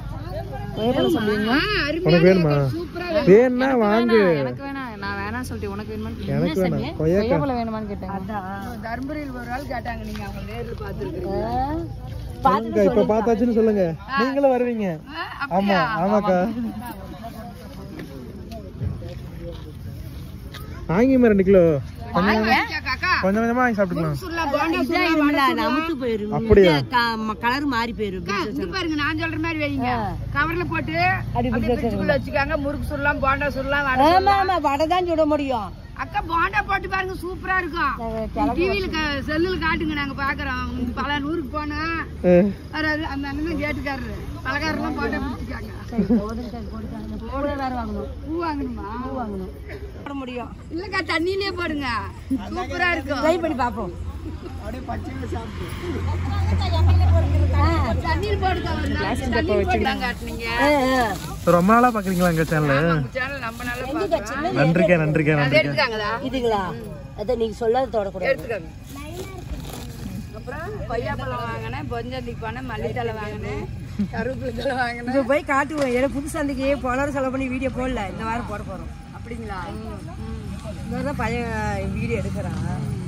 [SPEAKER 3] உனக்கு வேணுமா வேணும்னா வாங்கு
[SPEAKER 2] எனக்கு வேணாம் நான் வேணாம் சொல்லிட்டு உனக்கு வேணுமான்னு
[SPEAKER 3] எனக்கு வேணாம் கொய்யாக்கா
[SPEAKER 2] கொய்யாப்பழம் வேணுமான்னு கேட்டேன்
[SPEAKER 1] தர்மபுரியில் ஒரு ஆள் கேட்டாங்க நீங்க அவங்க நேரில்
[SPEAKER 3] சொல்லுங்க இப்ப பார்த்தாச்சுன்னு சொல்லுங்க நீங்களும் வருவீங்க ஆமா ஆமாக்கா வாங்கிமா ரெண்டு கிலோ கொஞ்சம் கொஞ்சம் கொஞ்சமா வாங்கி சாப்பிட்டுக்கலாம்
[SPEAKER 1] நமக்கு போயிரும்
[SPEAKER 3] அப்படியா
[SPEAKER 1] கலர் மாறி போயிரும்
[SPEAKER 4] பாருங்க நான் சொல்ற மாதிரி வைங்க கவர்ல போட்டு
[SPEAKER 1] அப்படி
[SPEAKER 4] ஃப்ரிட்ஜுக்குள்ள வச்சுக்காங்க முறுக்கு சுடலாம் போண்டா சுடலாம் வடை
[SPEAKER 1] ஆமா ஆமா வடை தான் சுட முடியும்
[SPEAKER 4] அக்கா போண்டா போட்டு பாருங்க சூப்பரா இருக்கும் டிவியில செல்லுல காட்டுங்க நாங்க பாக்குறோம் உங்க பல நூறுக்கு போனா
[SPEAKER 3] அஹ்,
[SPEAKER 4] வராது அந்த அண்ணன் கேட்டுக்காரரு பலகாரெல்லாம் போட்டா பிடிச்சிக்காங்க
[SPEAKER 1] கூட வேற வாங்கணும்
[SPEAKER 4] பூ வாங்கணுமா
[SPEAKER 1] பூ வாங்கணும் போட முடியும்
[SPEAKER 4] இல்லக்கா தண்ணியிலே போடுங்க சூப்பரா இருக்கும்
[SPEAKER 1] ட்ரை பண்ணி பார்ப்போம்
[SPEAKER 4] தண்ணியில் போடுங்க ஒரு நாள் தண்ணியில் போட்டுலாம் காட்டுனீங்க
[SPEAKER 3] ரொம்ப நாளா பாக்குறீங்களா எங்க சேனல்
[SPEAKER 4] சேனல் நம்ம நல்லா பாக்குறோம்
[SPEAKER 3] நன்றிக்கா நன்றிக்கா நன்றிக்கா
[SPEAKER 4] எடுத்துக்காங்களா
[SPEAKER 1] இதுங்களா அதான் நீங்க சொல்லாத தொடக்கூடாது
[SPEAKER 4] எடுத்துக்காங்க அப்புறம் கொய்யாப்பழம் வாங்கினேன் பொஞ்சந்திக்கு போனேன் மல்லித்தலை வாங்கினேன் கருவேப்பிலை தலை வாங்கினேன்
[SPEAKER 1] இது போய் காட்டுவோம் ஏன்னா புது சந்தைக்கு போன வாரம் செலவு பண்ணி வீடியோ போடல இந்த வாரம் போட போறோம்
[SPEAKER 4] அப்படிங்களா
[SPEAKER 1] இந்த வாரம் தான் பையன் வீடியோ எடுக்கிறான்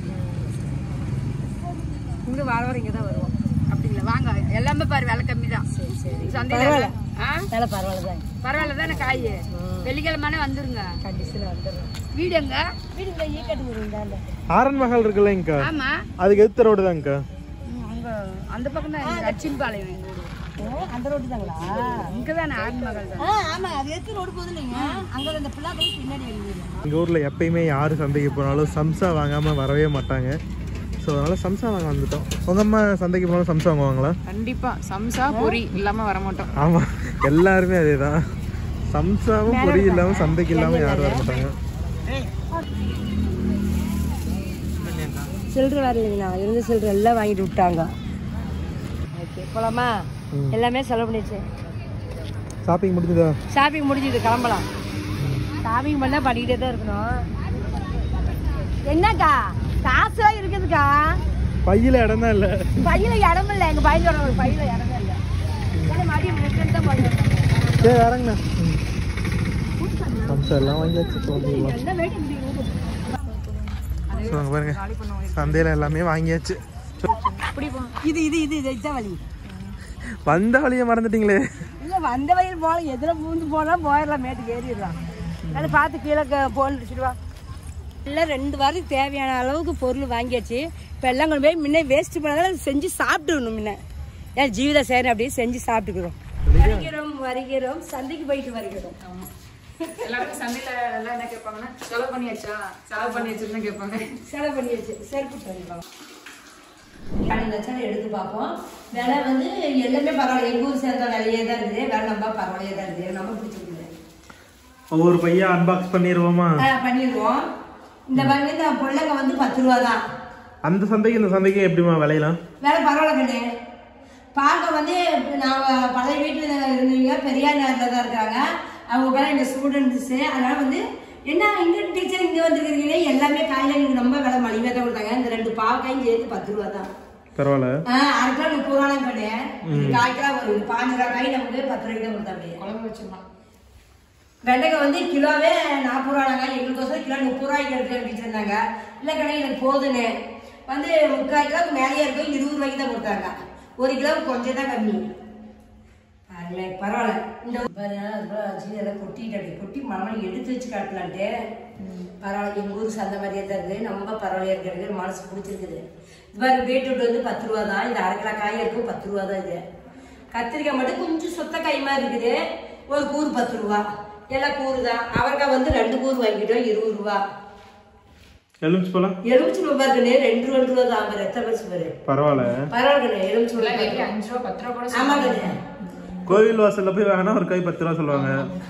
[SPEAKER 1] இங்க வார வாரம் இங்க தான் வருவோம்
[SPEAKER 4] அப்படிங்களா வாங்க எல்லாமே பாரு விலை கம்மி தான்
[SPEAKER 1] சரி சரி
[SPEAKER 4] சந்தையில
[SPEAKER 1] பரவாயில்ல
[SPEAKER 4] ஆ
[SPEAKER 1] வேலை பரவாயில்ல தான்
[SPEAKER 4] பரவாயில்ல தானே காய் வெள்ளிக்கிழமை வந்துருங்க
[SPEAKER 1] கண்டிஷனாக வந்துடுறேன்
[SPEAKER 4] வீடு எங்க
[SPEAKER 1] வீடு இந்த ஈக்கட்டு இருந்தாங்க
[SPEAKER 3] ஆரன் மகள் இருக்குல்லங்கக்கா
[SPEAKER 4] ஆமா
[SPEAKER 3] அதுக்கு எதிர்த்த ரோடு தான்க்கா
[SPEAKER 4] ம், அங்க அந்த பக்கம் தான் அச்சின் பாளையம் எங்க ஊரு
[SPEAKER 1] அந்த ரோடு தாங்களா
[SPEAKER 4] இங்க தானே ஆண் மகள் தான்
[SPEAKER 1] ஆ ஆமா அது எதுக்கு ரோடு போகுது இல்லைங்க அங்க அந்த பிள்ளாக்கள் பின்னாடி எழுதிடு
[SPEAKER 3] எங்கள் ஊரில் எப்பயுமே யார் சந்தைக்கு போனாலும் சம்சா வாங்காமல் வரவே மாட்டாங்க ஸோ அதனால் சம்சா வாங்க வந்துட்டோம் உங்கள் அம்மா சந்தைக்கு போனாலும் சம்சா வாங்குவாங்களா
[SPEAKER 2] கண்டிப்பா சம்சா பொரி இல்லாம வர மாட்டோம்
[SPEAKER 3] ஆமாம் எல்லாருமே அதே தான் சம்சாவும் பொரி இல்லாமல் சந்தைக்கு இல்லாமல் யாரும் வர மாட்டாங்க
[SPEAKER 1] சில்லறை வேற இல்லைங்கண்ணா இருந்த சில்லறை எல்லாம் வாங்கிட்டு விட்டாங்க ஓகே போலாமா எல்லாமே செலவு பண்ணிச்சு
[SPEAKER 3] ஷாப்பிங் முடிஞ்சுதா
[SPEAKER 1] ஷாப்பிங் முடிஞ்சது கிளம்பலாம் ஷாப்பிங் பண்ணா பண்ணிக்கிட்டே தான் இருக்கணும் என்னக்கா காசுலாம் இருக்குதுக்கா
[SPEAKER 3] பையில இடம் தான் இல்ல
[SPEAKER 1] பையில இடம் இல்லை எங்க பையனோட ஒரு பையில இடமே இல்லை ஏன்னா மதியம் ரெண்டு தான் போய்
[SPEAKER 3] சரி இறங்குண்ணா சம்சா எல்லாம் வாங்கியாச்சு தோண்டிடலாம்
[SPEAKER 1] என்ன வேட்டி முடியும்
[SPEAKER 3] ஸோ அங்கே பாருங்க சந்தையில் எல்லாமே வாங்கியாச்சு
[SPEAKER 1] இது இது இது இது இதுதான் வழி
[SPEAKER 3] வந்த வழியை மறந்துட்டீங்களே
[SPEAKER 1] இல்ல வந்த வழியில் போல எதுல பூந்து போனா போயிடலாம் மேட்டுக்கு ஏறிடலாம் அதை பார்த்து கீழே போன் அடிச்சுடுவா எல்லாம் ரெண்டு வாரம் தேவையான அளவுக்கு பொருள் வாங்கியாச்சு இப்போ எல்லாம் கொண்டு போய் முன்ன வேஸ்ட் பண்ணாதான் செஞ்சு சாப்பிட்டுக்கணும் முன்ன ஏன் ஜீவிதா சேரன் அப்படியே செஞ்சு சாப்பிட்டுக்கிறோம் வருகிறோம் வருகிறோம் சந்தைக்கு போயிட்டு வருகிறோம்
[SPEAKER 2] எல்லாருமே சந்தையில எல்லாம் என்ன கேட்பாங்கன்னா செலவு பண்ணியாச்சா செலவு பண்ணியாச்சுன்னு கேட்பாங்க
[SPEAKER 1] செலவு பண்ணியாச்சு செருப்பு பண்ணிடலாம் கடையில் வச்சா எடுத்து பார்ப்போம் விலை வந்து எல்லாமே பரவாயில்ல எங்கள் ஊர் சேர்ந்த விலையே தான் இருக்குது வேலை நம்ம பரவாயில்லையே தான் இருக்குது நம்ம பிடிச்சிருக்குது
[SPEAKER 3] ஒவ்வொரு பையன் அன்பாக்ஸ் பண்ணிடுவோமா
[SPEAKER 1] ஆ, பண்ணிடுவோம் இந்த பாருங்க இந்த பொருளைங்க வந்து பத்து ரூபா தான்
[SPEAKER 3] அந்த சந்தைக்கு இந்த சந்தைக்கு எப்படிமா விலையலாம்
[SPEAKER 1] வேலை பரவாயில்ல கண்ணு பார்க்க வந்து நான் பழைய வீட்டில் இருந்தவங்க பெரியார் நேரத்தில் தான் இருக்காங்க அவங்க பேர் எங்கள் ஸ்டூடெண்ட்ஸு அதனால வந்து என்ன இங்கே டீச்சர் இங்கே வந்துருக்கீங்களே எல்லாமே காலையில் எனக்கு ரொம்ப விலை மலிவாக தான் கொடுத்தாங்க இந்த ரெண்டு பாவக்காயும் சேர்த்து பத்து ரூபா தான்
[SPEAKER 3] பரவாயில்ல
[SPEAKER 1] ஆ, அரை கிலோ முப்பது ரூபா தான் கடை கால் கிலோ வரும் பாஞ்சு ரூபா காய் நமக்கு பத்து ரூபாய்க்கு தான் கொடுத்தா அப்படியே
[SPEAKER 2] குழம்பு வச்சிடலாம்
[SPEAKER 1] வெண்டைக்காய் வந்து கிலோவே நாற்பது ரூபாங்க எங்களுக்கோசரம் கிலோ முப்பது ரூபாய்க்கு எடுத்து அனுப்பிச்சிருந்தாங்க இல்லை கடை எனக்கு போதுன்னு வந்து முக்கால் கிலோவுக்கு மேலேயே இருக்கும் இருபது ரூபாய்க்கு தான் கொடுத்தாங்க ஒரு கிலோவுக்கு கொஞ்சம் தான் கம்மி பாருங்களேன், பரவாயில்ல இந்த பாருங்க, அதுக்கப்புறம் வச்சு எல்லாம் கொட்டிட்டு அப்படி கொட்டி மனம் எடுத்து வச்சு காட்டலான்ட்டு பரவாயில்ல எங்கள் ஊர் சந்தை மாதிரியே தான் இருக்குது ரொம்ப பரவாயில்லையா இருக்கிறது மனசு பிடிச்சிருக்குது இது பாருங்க பீட்ரூட் வந்து பத்து ரூபா தான் இது அரை கிலோ காய் இருக்கும் பத்து ரூபா தான் இது கத்திரிக்காய் மட்டும் கொஞ்சம் சொத்த காய் மாதிரி இருக்குது ஒரு கூறு பத்து ரூபா எல்லாம் கூறு தான் அவரைக்காய் வந்து ரெண்டு கூறு வாங்கிட்டோம் இருபது ரூபா
[SPEAKER 3] எலுமிச்சு போலாம்
[SPEAKER 1] எலுமிச்சு ரூபா இருக்குன்னு ரெண்டு ரெண்டு ரூபா தான் பாரு எத்தனை பரிசு பாரு
[SPEAKER 3] பரவாயில்ல
[SPEAKER 1] பரவாயில்ல எலுமிச்சு ரூபா
[SPEAKER 2] வெளியே அஞ்சு ரூபா பத்து ரூபா கூட
[SPEAKER 1] ஆமா கண்ணு
[SPEAKER 3] கோவில் வாசல்ல போய் வாங்கினா ஒரு கை பத்து ரூபா சொல்லுவாங்க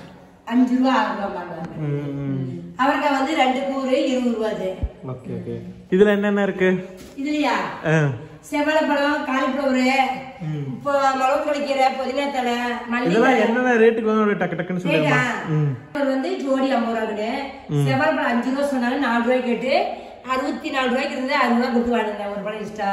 [SPEAKER 1] அஞ்சு ரூபா ஆறு ரூபா வாங்குவாங்க அவரைக்காய் வந்து ரெண்டு கூறு இருபது ரூபா அது
[SPEAKER 3] ஓகே ஓகே இதுல என்னென்ன இருக்கு
[SPEAKER 1] இதுலயா
[SPEAKER 3] ஆ,
[SPEAKER 1] செவலப்பழம் காலிஃப்ளவரு இப்போ மிளகு கிடைக்கிற புதினா தலை மல்லி
[SPEAKER 3] இதெல்லாம் என்னென்ன ரேட்டுக்கு வந்து ஒரு டக்கு டக்குன்னு சொல்லிடுமா ம்
[SPEAKER 1] ஒரு வந்து ஜோடி ஐம்பது ரூபாய்க்குன்னு செவ்வாழைப்பழம் அஞ்சு ரூபா சொன்னாலும் நாலு ரூபாய்க்கு கேட்டு அறுபத்தி நாலு ரூபாய்க்கு இருந்து அறுபது ரூபா கொடுத்து வாங்கினேன் ஒரு பழம் இஷ்டா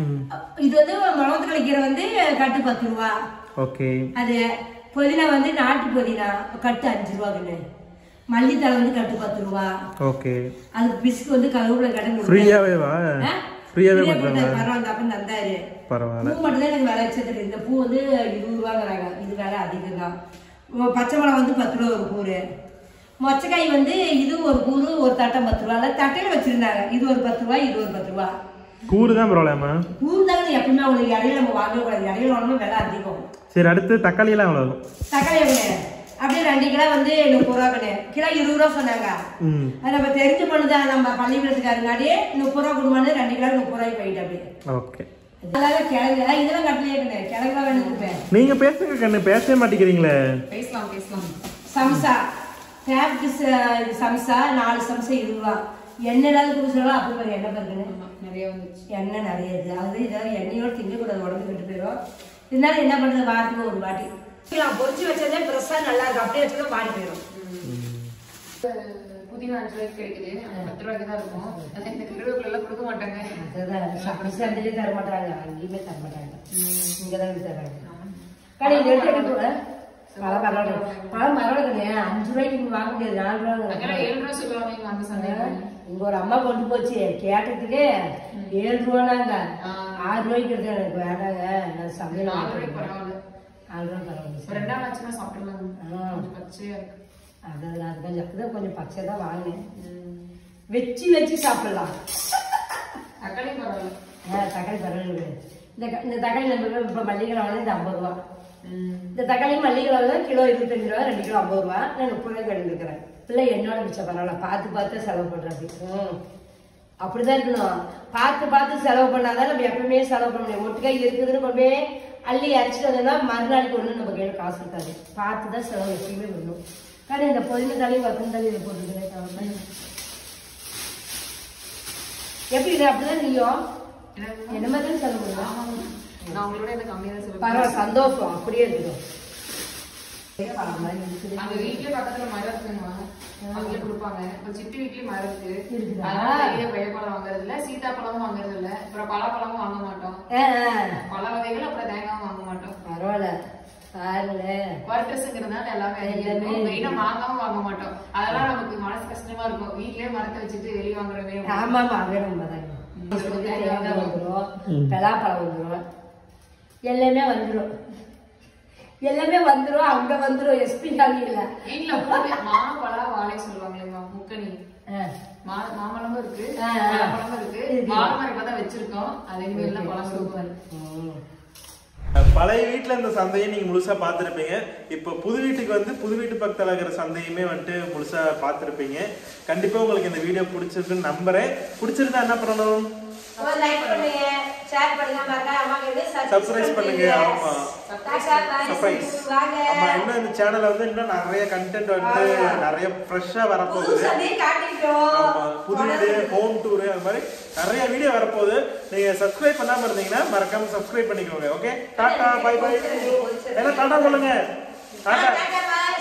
[SPEAKER 1] இது வந்து மிளகு கிடைக்கிற வந்து கட்டு பத்து ரூபா
[SPEAKER 3] ஓகே
[SPEAKER 1] அது புதினா வந்து நாட்டு புதினா கட்டு அஞ்சு ரூபாக்குன்னு மல்லித்தலை வந்து கட்டு பத்து ரூபா
[SPEAKER 3] ஓகே
[SPEAKER 1] அதுக்கு பிஸ்கு வந்து கருவேப்பிலை கடை
[SPEAKER 3] ஃப்ரீயாவே வா ஃப்ரீயாவே பண்றாங்க
[SPEAKER 1] பரவாயில்ல அப்ப தந்தாரு
[SPEAKER 3] பரவாயில்ல
[SPEAKER 1] பூ மட்டும் தான் எனக்கு விலை வச்சது இந்த பூ வந்து இருபது ரூபாங்கிறாங்க இது விலை அதிகம் தான் உம் பச்சை மிளகா வந்து பத்து ரூபா ஒரு கூறு மொச்சக்காய் வந்து இது ஒரு கூறு ஒரு தட்டம் பத்து ரூபா அதில் தட்டையில் வச்சிருந்தாங்க இது ஒரு பத்து ரூபா இது ஒரு பத்து ரூபா
[SPEAKER 3] கூறு தான் பரவாயில்லாமா
[SPEAKER 1] கூறு தாங்க எப்பவுமே அவங்களுக்கு இடையில நம்ம வாங்கக்கூடாது இடையில வாங்கணும் விலை அதிகம்
[SPEAKER 3] சரி அடுத்து தக்காளி எல்லாம் எவ்வளோ
[SPEAKER 1] தக்காளி எவ்வளவு? அப்படியே ரெண்டு கிலோ வந்து முப்பது ரூபா கிடையாது கிலோ இருபது ரூபா சொன்னாங்க
[SPEAKER 3] ம்
[SPEAKER 1] அது நம்ம தெரிஞ்சு பண்ணுதான் நம்ம பள்ளிக்கூடத்துக்காரங்காடி முப்பது ரூபா கொடுமான்னு ரெண்டு கிலோ முப்பது ரூபாய்க்கு போயிட்டு அப்படியே
[SPEAKER 3] ஓகே
[SPEAKER 1] அதனால கிழங்கு அதான் இதெல்லாம் கட்டலையே கிடையாது கிழங்குலாம் வேணும் கொடுப்பேன்
[SPEAKER 3] நீங்க பேசுங்க கண்ணு பேசவே மாட்டேங்கிறீங்களே
[SPEAKER 2] பேசலாம் பேசலாம்
[SPEAKER 1] சம்சா டேப்க்கு சம்சா நாலு சம்சா இருபது ரூபா எண்ணெய் இல்லாத குடிச்சாலும் அப்படி பாரு எண்ணெய் பாருங்கன்னு
[SPEAKER 2] நிறைய வந்துச்சு
[SPEAKER 1] எண்ணெய் நிறைய இருக்கு அது இதாவது எண்ணெயோட திங்கக்கூடாது உடம்பு கெட்டு போயிடும் இருந்தாலும் என்ன பண்றது வாரத்துக்கு ஒரு வாட்டி நான் பொரிச்சு வச்சதே ஃப்ரெஷ்ஷாக நல்லா இருக்கும் அப்படியே வச்சுக்கோ வாடி போயிடும்
[SPEAKER 2] புதினா அஞ்சு ரூபாய்க்கு கிடைக்குது அங்க பத்து ரூபாய்க்கு தான் இருக்கும் ஆனா இந்த கருவேப்பிலை எல்லாம் கொடுக்க மாட்டாங்க
[SPEAKER 1] அதுதான் சமைச்சு அந்த தர மாட்டாங்க அங்கேயுமே தர மாட்டாங்க இங்கே தான் தராங்க கடையில் எடுத்து எடுத்து பழம் பரவாயில்ல பழம் பரவாயில்ல கிடையாது அஞ்சு ரூபாய்க்கு இங்கே வாங்க முடியாது நாலு ரூபா
[SPEAKER 2] அங்கெல்லாம் ஏழு ரூபா சொல்லுவாங்க இங்க அந்த சந்தையில
[SPEAKER 1] இங்க ஒரு அம்மா கொண்டு போச்சு கேட்டதுக்கு ஏழு ரூபானாங்க ஆறு ரூபாய்க்கு எடுத்து எனக்கு வேண்டாங்க நான் சமையல்
[SPEAKER 2] நாலு ரூபாய்க்கு பரவாயில்ல
[SPEAKER 1] ஆறு ரூபா பரவாயில்ல
[SPEAKER 2] ஒரு ரெண்டாம் ஆச்சுன்னா சாப்பிட்டுலாம்
[SPEAKER 1] ஆ.
[SPEAKER 2] கொஞ்சம் பச்சையா இருக்கு
[SPEAKER 1] அது அது கொஞ்சம் அப்படிதான் கொஞ்சம் பச்சை தான் வாங்கினேன் வச்சு வச்சு சாப்பிடலாம்
[SPEAKER 2] தக்காளி பரவாயில்ல
[SPEAKER 1] ஆ, தக்காளி பரவாயில்ல இந்த க- இந்த தக்காளி நம்ம இப்போ மல்லிகை வந்து இந்த ஐம்பது ரூபா இந்த தக்காளி மல்லிகை தான் கிலோ இருபத்தஞ்சு ரூபா ரெண்டு கிலோ ஐம்பது ரூபா நான் முப்பது ரூபாய்க்கு எடுத்துக்கிறேன் பிள்ளை என்னோட மிச்சம் பரவாயில்ல பார்த்து பார்த்து செலவு பண்ணுறேன் அப்படி ம் அப்படிதான் இருக்கணும் பார்த்து பார்த்து செலவு பண்ணாதான் நம்ம எப்பவுமே செலவு பண்ண முடியும் ஒட்டுக்கா இருக்குதுன்னு கொண்டு போய் அள்ளி அரைச்சிட்டு வந்தோம்னா மறுநாளைக்கு ஒன்றும் நம்ம கையில் காசு இருக்காது பார்த்து தான் செலவு எப்பயுமே பண்ணணும் కానీ இந்த பொதின தலையும் வசந்த தலையும் இதை போட்டுக்கிறேன் எப்படி இது அப்படிதான் நீயும் என்ன மாதிரி தான் செலவு பண்ணுவோம்
[SPEAKER 2] நான் உங்களோட எனக்கு கம்மியா தான் சொல்லுவேன்
[SPEAKER 1] பரவாயில்ல சந்தோஷம் அப்படியே இருக்கட்டும்
[SPEAKER 2] அந்த வீட்லயே பக்கத்துல மரம் இருக்குமா அங்கேயே கொடுப்பாங்க இப்ப சித்தி வீட்லயே மரம் இருக்கு
[SPEAKER 1] இருக்குதா?
[SPEAKER 2] அதனால நிறைய கொய்யாப்பழம் வாங்குறது இல்ல சீத்தாப்பழமும் வாங்குறது இல்ல அப்புறம் பலாப்பழமும் வாங்க மாட்டோம்
[SPEAKER 1] ஆ, ஆ.
[SPEAKER 2] பல வகைகள் அப்புறம் தேங்காயும் வாங்க மாட்டோம்
[SPEAKER 1] பரவாயில்ல பாருங்களேன்
[SPEAKER 2] குவார்டர்ஸ்ங்கிறதுனால எல்லாமே
[SPEAKER 1] எல்லாமே
[SPEAKER 2] மெயினா மாங்காவும் வாங்க மாட்டோம் அதெல்லாம் நமக்கு மனசு கஷ்டமா இருக்கும் வீட்லயே மரத்தை வச்சுட்டு வெளிய வாங்குறவே
[SPEAKER 1] ஆமா ஆமா வேணும் உண்மைதாங்க. தேங்காய் வந்துரும் பலாப்பழம் வந்துரும் எல்லாமே வந்துரும் எல்லாமே வந்துரும் அங்க வந்துரும் எஸ்பி காலியில
[SPEAKER 2] வீட்ல பூண்டு மா பலா வாழை சொல்லுவாங்களேம்மா முக்கனி
[SPEAKER 1] ஆ.
[SPEAKER 2] மா மாமழமும் இருக்கு
[SPEAKER 1] ஆ, ஆ.
[SPEAKER 2] பழப்பழமும் இருக்கு
[SPEAKER 1] இருக்கு.
[SPEAKER 2] வாழை மரம் இப்பதான் வச்சிருக்கோம் அது இனிமேல் பழம் சூப்பர்
[SPEAKER 1] ம்.
[SPEAKER 3] பழைய வீட்ல இந்த சந்தையை நீங்க முழுசா பார்த்திருப்பீங்க இப்போ புது வீட்டுக்கு வந்து புது வீட்டு பக்கத்துல இருக்கிற சந்தையுமே வந்துட்டு முழுசா பார்த்திருப்பீங்க கண்டிப்பா உங்களுக்கு இந்த வீடியோ பிடிச்சிருக்குன்னு நம்புறேன் பிடிச்சிருந்தா என்ன பண்ணணும்
[SPEAKER 1] அப்ப like பண்ணுங்க ஷேர் பண்ணுங்க மறக்காம அம்மாக்கு இது
[SPEAKER 3] சப்ஸ்கிரைப் பண்ணுங்க ஆமா
[SPEAKER 1] டாடா, bye.
[SPEAKER 3] சர்ப்ரைஸ்
[SPEAKER 1] வாங்க
[SPEAKER 3] ஆமா இன்னும் இந்த சேனல்ல வந்து இன்னும் நிறைய கண்டென்ட் வந்து நிறைய ஃப்ரெஷ்ஷா
[SPEAKER 1] புது
[SPEAKER 3] வரப்போகுது
[SPEAKER 1] சந்தையை காட்டிட்டோம்
[SPEAKER 3] ஆமா புது வீடு ஹோம் டூர் அது மாதிரி நிறைய வீடியோ வரப்போகுது நீங்க சப்ஸ்கிரைப் பண்ணாம இருந்தீங்கன்னா மறக்காம சப்ஸ்கிரைப் பண்ணிக்கோங்க ஓகே டாடா பை பை எல்லாம் டாடா சொல்லுங்க டாடா
[SPEAKER 1] டாடா, bye.